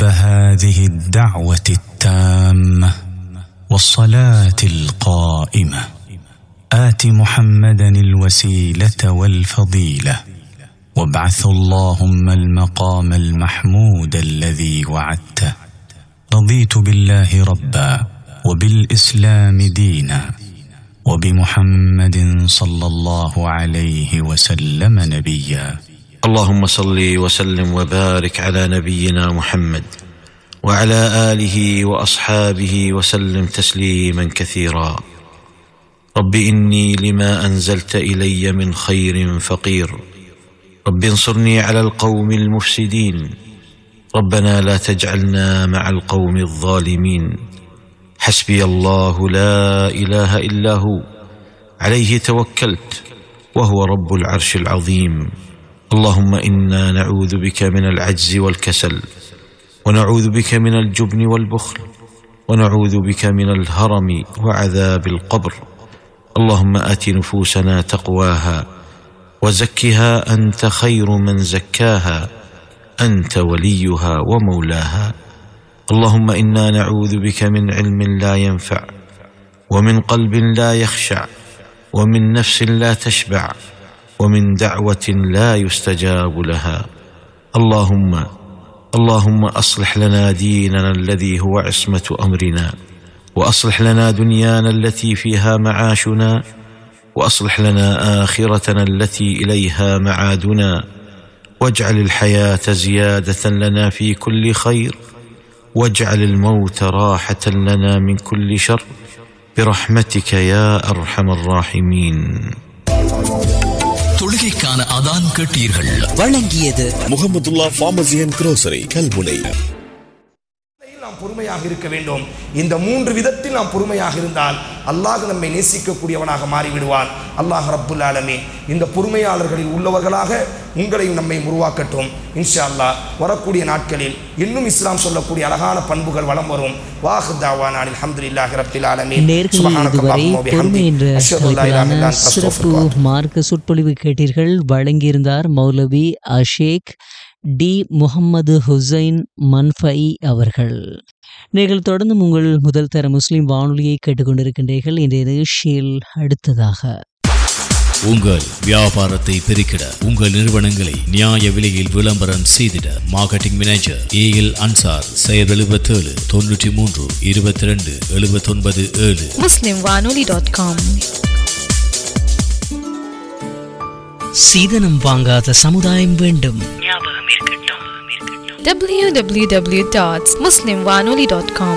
هذه الدعوه التامه والصلاه القائمه ات محمدا الوسيله والفضيله وابعث اللهم المقام المحمود الذي وعدته رضيت بالله ربا وبالاسلام دينا وبمحمد صلى الله عليه وسلم نبيا اللهم صل وسلم وبارك على نبينا محمد وعلى اله واصحابه وسلم تسليما كثيرا رب اني لما انزلت الي من خير فقير رب انصرني على القوم المفسدين ربنا لا تجعلنا مع القوم الظالمين حسبي الله لا اله الا هو عليه توكلت وهو رب العرش العظيم اللهم انا نعوذ بك من العجز والكسل ونعوذ بك من الجبن والبخل ونعوذ بك من الهرم وعذاب القبر اللهم ات نفوسنا تقواها وزكها انت خير من زكاها انت وليها ومولاها اللهم انا نعوذ بك من علم لا ينفع ومن قلب لا يخشع ومن نفس لا تشبع ومن دعوه لا يستجاب لها اللهم اللهم اصلح لنا ديننا الذي هو عصمه امرنا واصلح لنا دنيانا التي فيها معاشنا واصلح لنا اخرتنا التي اليها معادنا واجعل الحياه زياده لنا في كل خير واجعل الموت راحه لنا من كل شر برحمتك يا ارحم الراحمين தொழுகைக்கான அதான் கேட்டீர்கள் வழங்கியது Mohamedullah pharmacy and grocery Kalmunai நாம் பொறுமையாக இருக்க வேண்டும் இந்த மூன்று விதத்தில் நாம் பொறுமையாக இருந்தால் அல்லாஹ் நம்மை நேசிக்கக்கூடியவனாக மாறிவிடுவான் அல்லாஹ் ரப்புல் ஆலமீன் இந்த பொறுமையாளர்களில் உள்ளவர்களாக உங்களையும் நம்மை உருவாக்கட்டும் இன்ஷா அல்லாஹ் வரக்கூடிய நாட்களில் இன்னும் இஸ்லாம் சொல்லக்கூடிய அழகான பண்புகள் வளம் வரும் வாஹு தாவான் அல்ஹம்துலில்லாஹி ரப்பில் ஆலமீன் நேர்கள் சுப்ஹானக இதுவரை அல்லாஹும்ம பொறுமை வபிஹம்திக். என்ற அஷ்ஹது அல்லா இலாஹ இல்லா தலைப்பிலான அன்த சிறப்பு அஸ்தக்ஃபிருக்க வ அத்தூபு மார்க்க சொற்பொழிவு கேட்டீர்கள் வழங்கியிருந்தார் மௌலவி அஷேக் டி முகம்மது ஹுசைன் மன்ஃபை அவர்கள் நீங்கள் தொடர்ந்து உங்கள் முதல் தர முஸ்லிம் வானொலியை கேட்டுக்கொண்டிருக்கின்றீர்கள் இன்றைய நிகழ்ச்சியில் அடுத்ததாக உங்கள் வியாபாரத்தை பெருக்கிட உங்கள் நிறுவனங்களை நியாய விலையில் விளம்பரம் செய்திட marketing manager A L Ansar செயல் எழுபத்தேழு தொன்னூற்றி மூன்று இருபத்தி ரெண்டு எழுபத்தொன்பது ஏழு muslimwanoli.com சீதனம் வாங்காத சமுதாயம் வேண்டும் www.muslimwanoli.com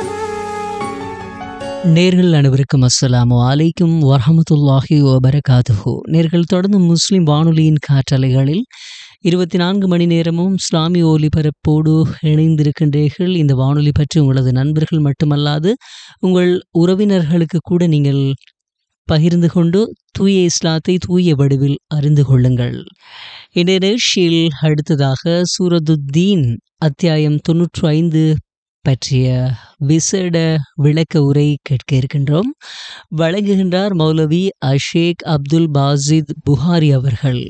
நேர்கள் அனைவருக்கும் அஸ்ஸலாமு அலைக்கும் வரஹமத்துல்லாஹி வபரகாதுஹு நேர்கள் தொடர்ந்து முஸ்லிம் வானொலியின் காற்றலைகளில் இருபத்தி நான்கு மணி நேரமும் இஸ்லாமிய ஒலிபரப்போடு இணைந்திருக்கின்றீர்கள் இந்த வானொலி பற்றி உங்களது நண்பர்கள் மட்டுமல்லாது உங்கள் உறவினர்களுக்கு கூட நீங்கள் பகிர்ந்து கொண்டு தூய இஸ்லாத்தை தூய வடிவில் அறிந்து கொள்ளுங்கள் இன்றைய நிகழ்ச்சியில் அடுத்ததாக சூரதுத்தீன் அத்தியாயம் தொன்னூற்று ஐந்து பற்றிய விசேட விளக்க உரை கேட்க இருக்கின்றோம் வழங்குகின்றார் மௌலவி அஷேக் அப்துல் பாசித் புகாரி அவர்கள்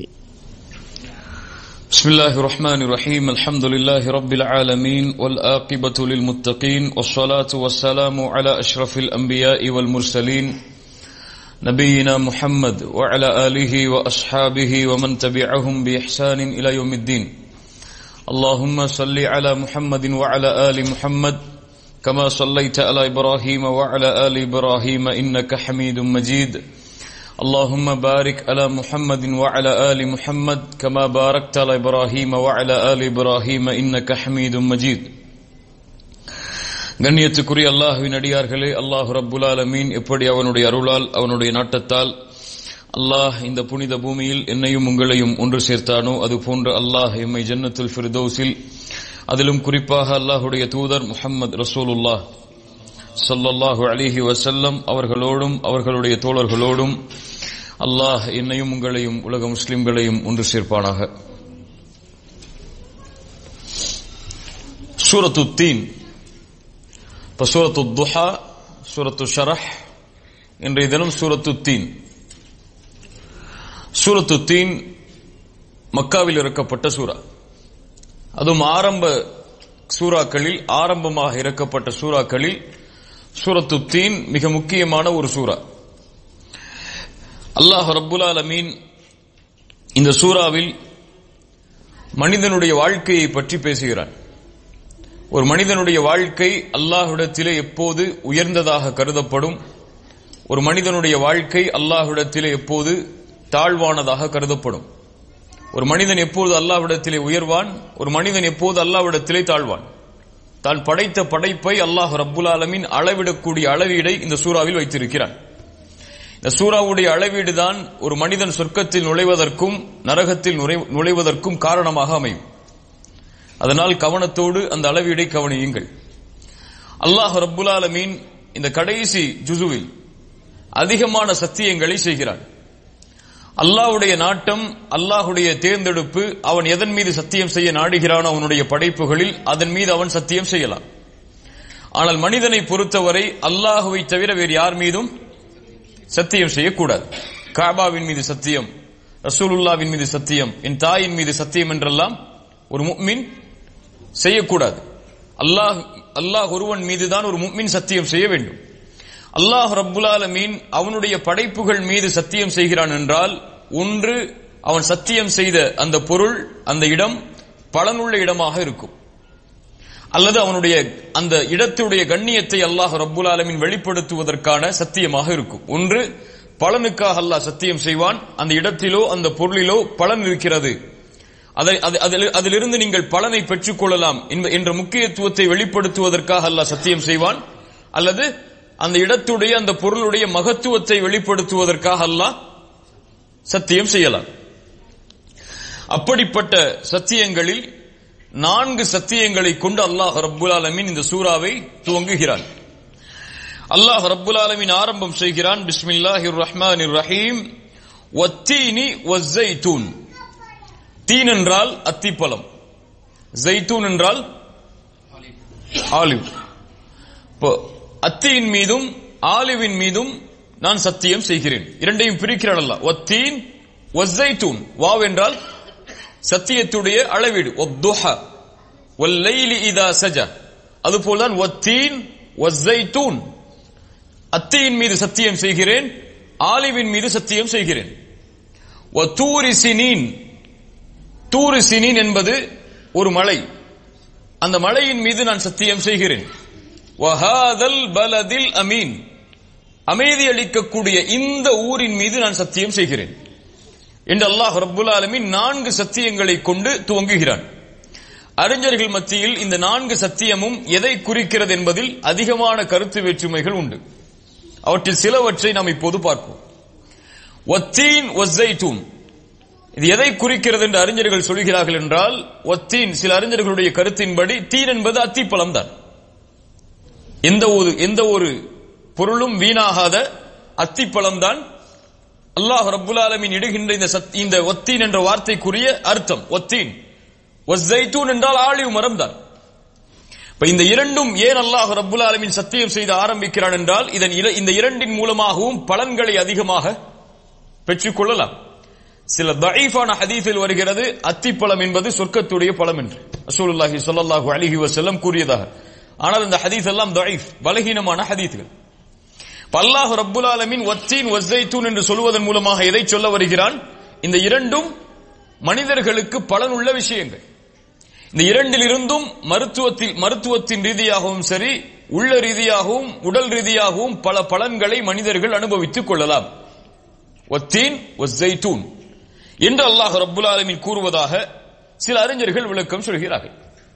بسم الله الرحمن الرحيم الحمد لله رب العالمين والآقبة للمتقين والصلاة والسلام على أشرف الأنبياء والمرسلين نبينا محمد وعلى آله وأصحابه ومن تبعهم بإحسان إلى يوم الدين اللهم صل على محمد وعلى آل محمد كما صليت على إبراهيم وعلى آل إبراهيم إنك حميد مجيد اللهم بارك على محمد وعلى آل محمد كما باركت على إبراهيم وعلى آل إبراهيم إنك حميد مجيد கண்ணியத்துக்குரிய அல்லாஹுவின் அடியார்களே அல்லாஹ் ரப்புல் ஆலமீன் எப்படி அவனுடைய அருளால் அவனுடைய நாட்டத்தால் அல்லாஹ் இந்த புனித பூமியில் என்னையும் உங்களையும் ஒன்று சேர்த்தானோ அது போன்று அல்லாஹ் எம்மை ஜன்னத்துல் ஃபிர்தௌஸில் அதிலும் குறிப்பாக அல்லாஹுடைய தூதர் முஹம்மது ரசூலுல்லாஹ் ஸல்லல்லாஹு அலைஹி வஸல்லம் அவர்களோடும் அவர்களுடைய தோழர்களோடும் அல்லாஹ் என்னையும் உங்களையும் உலக முஸ்லிம்களையும் ஒன்று சேர்ப்பானாக சூரத்து தீன் இப்போ சூரத்து துஹா சூரத்து ஷரஹ் இன்றைய தினம் சூரத்து தீன் சூரத்து தீன் மக்காவில் இறக்கப்பட்ட சூரா அதுவும் ஆரம்ப சூறாக்களில் ஆரம்பமாக இறக்கப்பட்ட சூறாக்களில் சூரத்து தீன் மிக முக்கியமான ஒரு சூறா அல்லாஹ் ரப்புல் ஆலமீன் இந்த சூறாவில் மனிதனுடைய வாழ்க்கையை பற்றி பேசுகிறான் ஒரு மனிதனுடைய வாழ்க்கை அல்லாஹ்விடத்திலே எப்போது உயர்ந்ததாக கருதப்படும் ஒரு மனிதனுடைய வாழ்க்கை அல்லாஹ்விடத்திலே எப்போது தாழ்வானதாக கருதப்படும் ஒரு மனிதன் எப்போது அல்லாஹ்விடத்திலே உயர்வான் ஒரு மனிதன் எப்போது அல்லாஹ்விடத்திலே தாழ்வான் தான் படைத்த படைப்பை அல்லாஹ் ரப்புல் ஆலமீன் அளவிடக்கூடிய அளவீடை இந்த சூறாவில் வைத்திருக்கிறான் இந்த சூறாவுடைய அளவீடு தான் ஒரு மனிதன் சொர்க்கத்தில் நுழைவதற்கும் நரகத்தில் நுழை- நுழைவதற்கும் காரணமாக அமையும் அதனால் கவனத்தோடு அந்த அளவீடை கவனியுங்கள் அல்லாஹ் ரப்புல் ஆலமீன் இந்த கடைசி ஜுசுவில் அதிகமான சத்தியங்களை செய்கிறான் அல்லாஹ்வுடைய நாட்டம் அல்லாஹ்வுடைய தேர்ந்தெடுப்பு அவன் எதன் மீது சத்தியம் செய்ய நாடுகிறானோ அவனுடைய படைப்புகளில் அதன் மீது அவன் சத்தியம் செய்யலாம் ஆனால் மனிதனை பொறுத்தவரை அல்லாஹுவை தவிர வேறு யார் மீதும் சத்தியம் செய்யக்கூடாது காபாவின் மீது சத்தியம் ரசூலுல்லாவின் மீது சத்தியம் என் தாயின் மீது சத்தியம் என்றெல்லாம் ஒரு முக்மின் செய்யக்கூடாது அல்லாஹ் அல்லாஹ் ஒருவன் மீதுதான் ஒரு முக்மின் சத்தியம் செய்ய வேண்டும் அல்லாஹ் ரப்புல் ஆலமீன் அவனுடைய படைப்புகள் மீது சத்தியம் செய்கிறான் என்றால் ஒன்று அவன் சத்தியம் செய்த அந்த பொருள் அந்த இடம் பலனுள்ள இடமாக இருக்கும் அல்லது அவனுடைய அந்த இடத்துடைய கண்ணியத்தை அல்லாஹ் ரப்புல் ஆலமீன் வெளிப்படுத்துவதற்கான சத்தியமாக இருக்கும் ஒன்று பலனுக்காக அல்லாஹ் சத்தியம் செய்வான் அந்த இடத்திலோ அந்த பொருளிலோ பலன் இருக்கிறது அதை அது- அதில்- அதிலிருந்து நீங்கள் பலனை பெற்றுக் கொள்ளலாம் என்ப- என்ற முக்கியத்துவத்தை வெளிப்படுத்துவதற்காக அல்லாஹ் சத்தியம் செய்வான் அல்லது அந்த இடத்துடைய அந்த பொருளுடைய மகத்துவத்தை வெளிப்படுத்துவதற்காக அல்லாஹ் சத்தியம் செய்யலாம் அப்படிப்பட்ட சத்தியங்களில் நான்கு சத்தியங்களை கொண்டு அல்லாஹ் ரப்புல் ஆலமீன் இந்த சூறாவை துவங்குகிறான் அல்லாஹ் ரப்புல் ஆலமீன் ஆரம்பம் செய்கிறான் பிஸ்மில்லாஹிர் ரஹ்மானிர் ரஹீம் வத்தீனி வஸ்ஸைத்தூன் தீன் என்றால் அத்திப்பழம் ஜைத்தூன் என்றால் ஆலிவ் இப்போ அத்தியின் மீதும் ஆலிவின் மீதும் நான் சத்தியம் செய்கிறேன் இரண்டையும் பிரிக்கிறான் அல்லாஹ் ஒத்தீன் ஒஸ்ஸைத்தூன் வாவ் என்றால் சத்தியத்துடைய அளவீடு ஒத்துஹா ஒல்லைலி இதா சஜா அதுபோல்தான் ஒத்தீன் ஒஸ்ஸைத்தூன் அத்தியின் மீது சத்தியம் செய்கிறேன் ஆலிவின் மீது சத்தியம் செய்கிறேன் ஒத்தூரி சினீன் தூரு சினீன் என்பது ஒரு மலை அந்த மலையின் மீது நான் சத்தியம் செய்கிறேன் வஹாதல் பலதில் அமீன் அமைதி அளிக்கக்கூடிய இந்த ஊரின் மீது நான் சத்தியம் செய்கிறேன் என்று அல்லாஹ் ரப்புல் ஆலமீன் நான்கு சத்தியங்களை கொண்டு துவங்குகிறான் அறிஞர்கள் மத்தியில் இந்த நான்கு சத்தியமும் எதை குறிக்கிறது என்பதில் அதிகமான கருத்து வேற்றுமைகள் உண்டு அவற்றில் சிலவற்றை நாம் இப்போது பார்ப்போம் ஒத்தீன் ஒஸ்ஸைத்தூன் இது எதை குறிக்கிறது என்று அறிஞர்கள் சொல்கிறார்கள் என்றால் ஒத்தீன் சில அறிஞர்களுடைய கருத்தின்படி தீன் என்பது அத்திப்பழம் தான் எந்த ஒரு எந்த ஒரு பொருளும் வீணாகாத அத்திப்பழம் தான் அல்லாஹ் ரப்புல் ஆலமீன் இடுகின்ற இந்த சத்- இந்த ஒத்தீன் என்ற வார்த்தைக்குரிய அர்த்தம் ஒத்தீன் ஒஸ்ஸைத்தூன் என்றால் ஆலிவ் மரம் தான் இப்ப இந்த இரண்டும் ஏன் அல்லாஹ் ரப்புல் ஆலமீன் சத்தியம் செய்து ஆரம்பிக்கிறான் என்றால் இதன் இர- இந்த இரண்டின் மூலமாகவும் பலன்களை அதிகமாக பெற்றுக் கொள்ளலாம் சில தஈஃபான ஹதீஸில் வருகிறது அத்திப்பழம் என்பது சொர்க்கத்துடைய பழம் என்று ரசூலுல்லாஹி ஸல்லல்லாஹு அலைஹி வஸல்லம் கூறியதாக ஆனால் இந்த ஹதீஸ் எல்லாம் தஈஃப் பலகீனமான ஹதீஸ்கள் இப்ப அல்லாஹ் ரப்புல் ஆலமீன் வத்தீன் வஸ்ஸைத்தூன் என்று சொல்வதன் மூலமாக எதை சொல்ல வருகிறான் இந்த இரண்டும் மனிதர்களுக்கு பலனுள்ள விஷயங்கள் இந்த இரண்டிலிருந்தும் மருத்துவத்தில் மருத்துவத்தின் ரீதியாகவும் சரி உள்ள ரீதியாகவும் உடல் ரீதியாகவும் பல பலன்களை மனிதர்கள் அனுபவித்துக் கொள்ளலாம் ஒத்தீன் ஒஸ்ஸைத்தூன் என்று அல்லாஹ் ரப்புல் ஆலமீன் கூறுவதாக சில அறிஞர்கள் விளக்கம் சொல்கிறார்கள்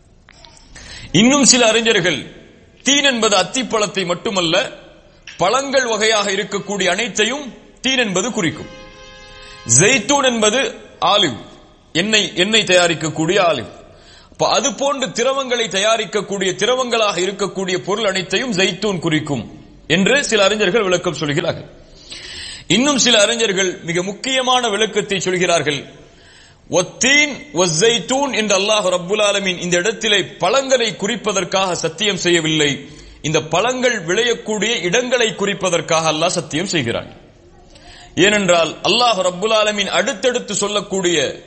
இன்னும் சில அறிஞர்கள் தீன் என்பது அத்திப்பழத்தை மட்டுமல்ல பழங்கள் வகையாக இருக்கக்கூடிய அனைத்தையும் தீன் என்பது குறிக்கும் ஜெய்தூன் என்பது ஆலிவ் எண்ணெய் எண்ணெய் தயாரிக்கக்கூடிய ஆலிவ் அப்ப அது போன்று திரவங்களை தயாரிக்கக்கூடிய திரவங்களாக இருக்கக்கூடிய பொருள் அனைத்தையும் ஜெய்தூன் குறிக்கும் என்று சில அறிஞர்கள் விளக்கம் சொல்கிறார்கள் இன்னும் சில அறிஞர்கள் மிக முக்கியமான விளக்கத்தை சொல்கிறார்கள் ஒத்தீன் ஒஸ்ஸைத்தூன் என்று அல்லாஹ் ரப்புல் ஆலமீன் இந்த இடத்திலே பழங்களை குறிப்பதற்காக சத்தியம் செய்யவில்லை இந்த பழங்கள் விளையக்கூடிய இடங்களை குறிப்பதற்காக அல்லாஹ் சத்தியம் செய்கிறான் ஏனென்றால் அல்லாஹ் ரப்புல் ஆலமீன் அடுத்தடுத்து சொல்லக்கூடிய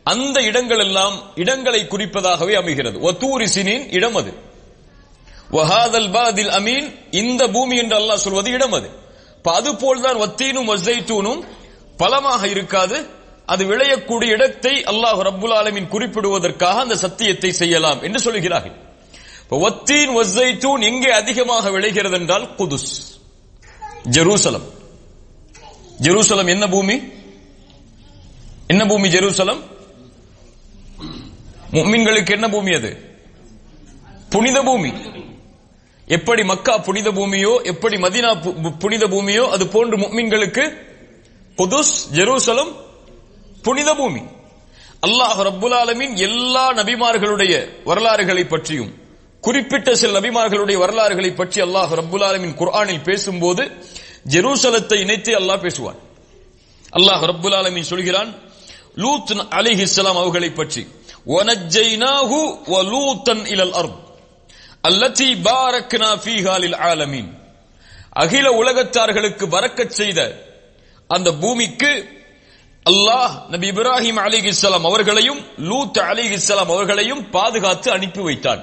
அந்த இடங்கள் எல்லாம் இடங்களை குறிப்பதாகவே அமைகிறது ஒத்தூரி சினின் இடம் அது வஹாதல் பாதில் அமீன் இந்த பூமி என்று அல்லாஹ் சொல்வது இடம் அது இப்ப அது போல்தான் வத்தீனும் வஸ்ஸைத்தூனும் பலமாக இருக்காது அது விளையக்கூடிய இடத்தை அல்லாஹ் ரப்புல் ஆலமீன் குறிப்பிடுவதற்காக அந்த சத்தியத்தை செய்யலாம் என்று சொல்கிறார்கள் இப்ப வத்தீன் வஸ்ஸைத்தூன் எங்கே அதிகமாக விளைகிறது என்றால் குதுஸ் ஜெருசலம் ஜெருசலம் என்ன பூமி என்ன பூமி ஜெருசலம் முக்மின்களுக்கு என்ன பூமி அது புனித பூமி எப்படி மக்கா புனித பூமியோ எப்படி மதினா பு- பு- புனித பூமியோ அது போன்று முக்மின்களுக்கு குதுஸ் ஜெருசலம் புனித பூமி அல்லாஹ் ரப்புல் ஆலமீன் எல்லா நபிமார்களுடைய வரலாறுகளை பற்றியும் குறிப்பிட்ட சில நபிமார்களுடைய வரலாறுகளை பற்றி அல்லாஹ் ரப்புல் ஆலமீன் குர்ஆனில் பேசும்போது ஜெருசலத்தை இணைத்து அல்லாஹ் பேசுவான் அல்லாஹ் ரப்புல் ஆலமீன் சொல்கிறான் லூத் அலைஹிஸ்ஸலாம் அவர்களை பற்றி வனஜ்ஜைனாஹு வ லூத்தன் இலல் அர்த் அல்லதி பாரக்னா ஃபீஹா லில் ஆலமீன் அகில உலகத்தார்களுக்கு பரக்கச் செய்த அந்த பூமிக்கு அல்லாஹ் நபி இப்ராஹிம் அலிஹிஸ்ஸலாம் அவர்களையும் லூத் அலிஹிஸ்ஸலாம் அவர்களையும் பாதுகாத்து அனுப்பி வைத்தான்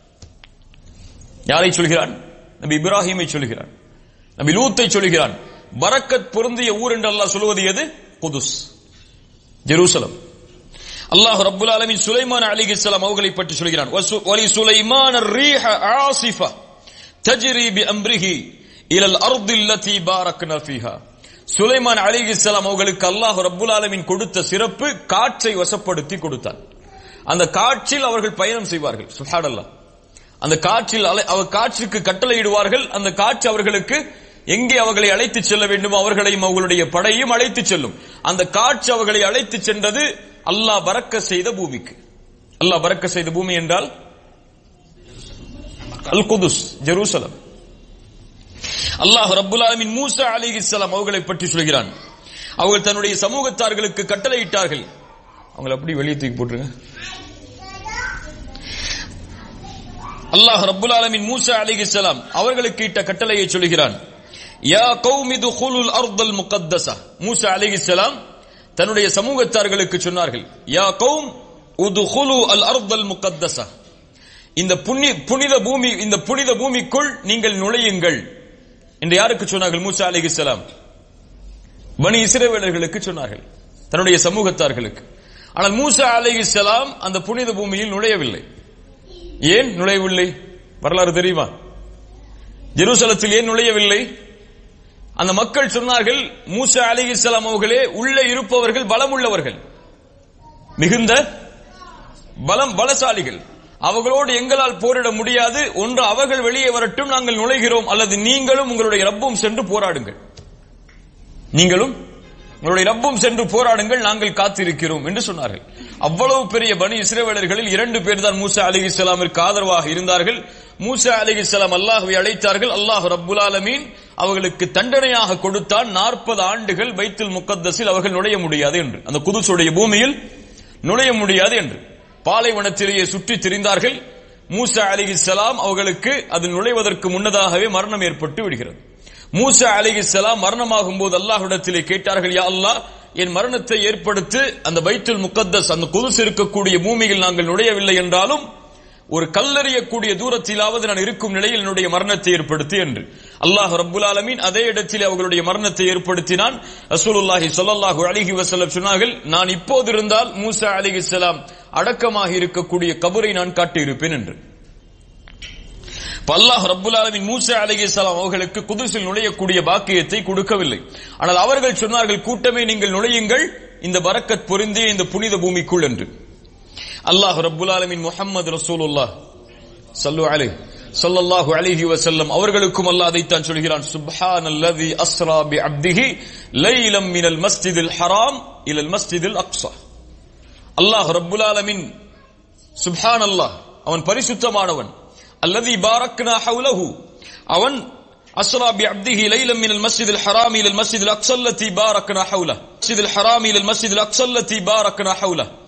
யாரை சொல்கிறான் நபி இப்ராஹிமை சொல்கிறான் நபி லூத்தை சொல்கிறான் பரக்கத் பொருந்திய ஊர் என்று அல்லாஹ் சொல்வது எது குதுஸ் ஜெருசலம் அல்லாஹ் ரப்புல் ஆலமீன் சுலைமான் அலிஹிஸ்ஸலாம் அவர்களை பற்றி சொல்கிறான் வசு- வலி சுலைமான் الريح عاصفة تجري بأمره إلى الأرض التي باركنا فيها சுலைமான் அலிஹிஸ்ஸலாம் அவர்களுக்கு அல்லாஹ் ரப்புல் ஆலமீன் கொடுத்த சிறப்பு காற்றை வசப்படுத்தி கொடுத்தான் அந்த காற்றில் அவர்கள் பயணம் செய்வார்கள் சுப்ஹானல்லாஹ் அந்த காற்றில் அலை- அவர் காற்றுக்கு கட்டளையிடுவார்கள் அந்த காற்று அவர்களுக்கு எங்கே அவர்களை அழைத்து செல்ல வேண்டும் அவர்களையும் அவர்களுடைய படையும் அழைத்து செல்லும் அந்த காற்று அவர்களை அழைத்து சென்றது அல்லாஹ் பறக்க செய்த பூமிக்கு அல்லாஹ் பறக்க செய்த பூமி என்றால் அல் குதுஸ் ஜெருசலம் அல்லாஹ் ரப்புல் ஆலமீன் மூசா அலிஹிஸ்ஸலாம் அவர்களை பற்றி சொல்கிறான் அவர்கள் தன்னுடைய சமூகத்தார்களுக்கு கட்டளையிட்டார்கள் அவங்களை அப்படி வெளியே தூக்கி போட்டுருங்க அல்லாஹ் ரப்புல் ஆலமீன் மூசா அலைஹிஸ்ஸலாம் அவர்களுக்கு இட்ட கட்டளையை சொல்கிறான் யா கௌமி துகுலுல் அர்தல் முகத்தஸா மூசா அலைஹிஸ்ஸலாம் தன்னுடைய சமூகத்தார்களுக்கு சொன்னார்கள் யா கௌம் உதுகுலு அல் அர்தல் முகத்தஸா இந்த புனி- புனித பூமி இந்த புனித பூமிக்குள் நீங்கள் நுழையுங்கள் என்று யாருக்கு சொன்னார்கள் மூசா அலைஹிஸ்ஸலாம் பனி இஸ்ரவேலர்களுக்கு சொன்னார்கள் தன்னுடைய சமூகத்தார்களுக்கு ஆனால் மூசா அலைஹிஸ்ஸலாம் அந்த புனித பூமியில் நுழையவில்லை ஏன் நுழையவில்லை வரலாறு தெரியுமா ஜெருசலத்தில் ஏன் நுழையவில்லை அந்த மக்கள் சொன்னார்கள் மூசா அலிஹிஸ்ஸலாம் அவர்களே உள்ளே இருப்பவர்கள் பலம் உள்ளவர்கள் மிகுந்த பலம் பலசாலிகள் அவர்களோடு எங்களால் போரிட முடியாது ஒன்று அவர்கள் வெளியே வரட்டும் நாங்கள் நுழைகிறோம் அல்லது நீங்களும் உங்களுடைய ரப்பும் சென்று போராடுங்கள் நீங்களும் உங்களுடைய ரப்பும் சென்று போராடுங்கள் நாங்கள் காத்திருக்கிறோம் என்று சொன்னார்கள் அவ்வளவு பெரிய பனி இஸ்ரவேலர்களில் இரண்டு பேர் தான் மூசா அலிஹிஸ்ஸலாமிற்கு ஆதரவாக இருந்தார்கள் மூசா அலிஹிஸ்ஸலாம் அல்லாஹ்வை அழைத்தார்கள் அல்லாஹ் ரப்புல் ஆலமீன் அவர்களுக்கு தண்டனையாக கொடுத்தான் நாற்பது ஆண்டுகள் பைத்துல் முகத்தஸில் அவர்கள் நுழைய முடியாது என்று அந்த குதுசுடைய பூமியில் நுழைய முடியாது என்று பாலைவனத்திலேயே சுற்றித் திரிந்தார்கள் மூசா அலிஹிஸ்ஸலாம் அவர்களுக்கு அதில் நுழைவதற்கு முன்னதாகவே மரணம் ஏற்பட்டு விடுகிறது மூசா அலிஹிஸ்ஸலாம் மரணமாகும் போது அல்லாஹ்விடத்திலே கேட்டார்கள் யா அல்லாஹ் என் மரணத்தை ஏற்படுத்து அந்த பைத்துல் முகத்தஸ் அந்த குதுஸ் இருக்கக்கூடிய பூமியில் நாங்கள் நுழையவில்லை என்றாலும் ஒரு கல்லறியக்கூடிய தூரத்திலாவது நான் இருக்கும் நிலையில் என்னுடைய மரணத்தை ஏற்படுத்தி என்று அல்லாஹ் ரப்புல் ஆலமீன் அதே இடத்தில் அவர்களுடைய மரணத்தை ஏற்படுத்தினான் ரசூலுல்லாஹி ஸல்லல்லாஹு அலைஹி வஸல்லம் சொன்னார்கள் நான் இப்போது இருந்தால் மூசா அலைஹிஸ்ஸலாம் அடக்கமாக இருக்கக்கூடிய கபரை நான் காட்டியிருப்பேன் என்று இப்ப அல்லாஹ் ரப்புல் ஆலமீன் மூசா அலைஹிஸ்ஸலாம் அவர்களுக்கு குதுசில் நுழையக்கூடிய பாக்கியத்தை கொடுக்கவில்லை ஆனால் அவர்கள் சொன்னார்கள் கூட்டமே நீங்கள் நுழையுங்கள் இந்த பரக்கத் பொருந்திய இந்த புனித பூமிக்குள் என்று அல்லாஹ் ரப்புல் ஆலமீன் முஹம்மது ரசூலுல்லாஹ் ஸல்லு அலைஹி ஸல்லல்லாஹு அலைஹி வஸல்லம் அவர்களுக்கும் அல்லாஹ் அதைத்தான் சொல்கிறான் சுப்ஹானல்லதி அஸ்ரா பி அப்திஹி லைலம் மினல் மஸ்ஜிதில் ஹராம் இலல் மஸ்ஜிதில் அக்ஸா அல்லாஹ் ரப்புல் ஆலமீன் சுப்ஹானல்லாஹ் அவன் பரிசுத்தமானவன் அல்லதி பாரக்னா ஹவுலஹு அவன் அஸ்ரா பி அப்திஹி லைலம் மினல் மஸ்ஜிதில் ஹராம் இலல் மஸ்ஜிதில் அக்ஸா அல்லதி பாரக்னா ஹவுலஹு மஸ்ஜிதில் ஹராம் இலல் மஸ்ஜிதில் அக்ஸா அல்லதி பாரக்னா ஹவுலஹு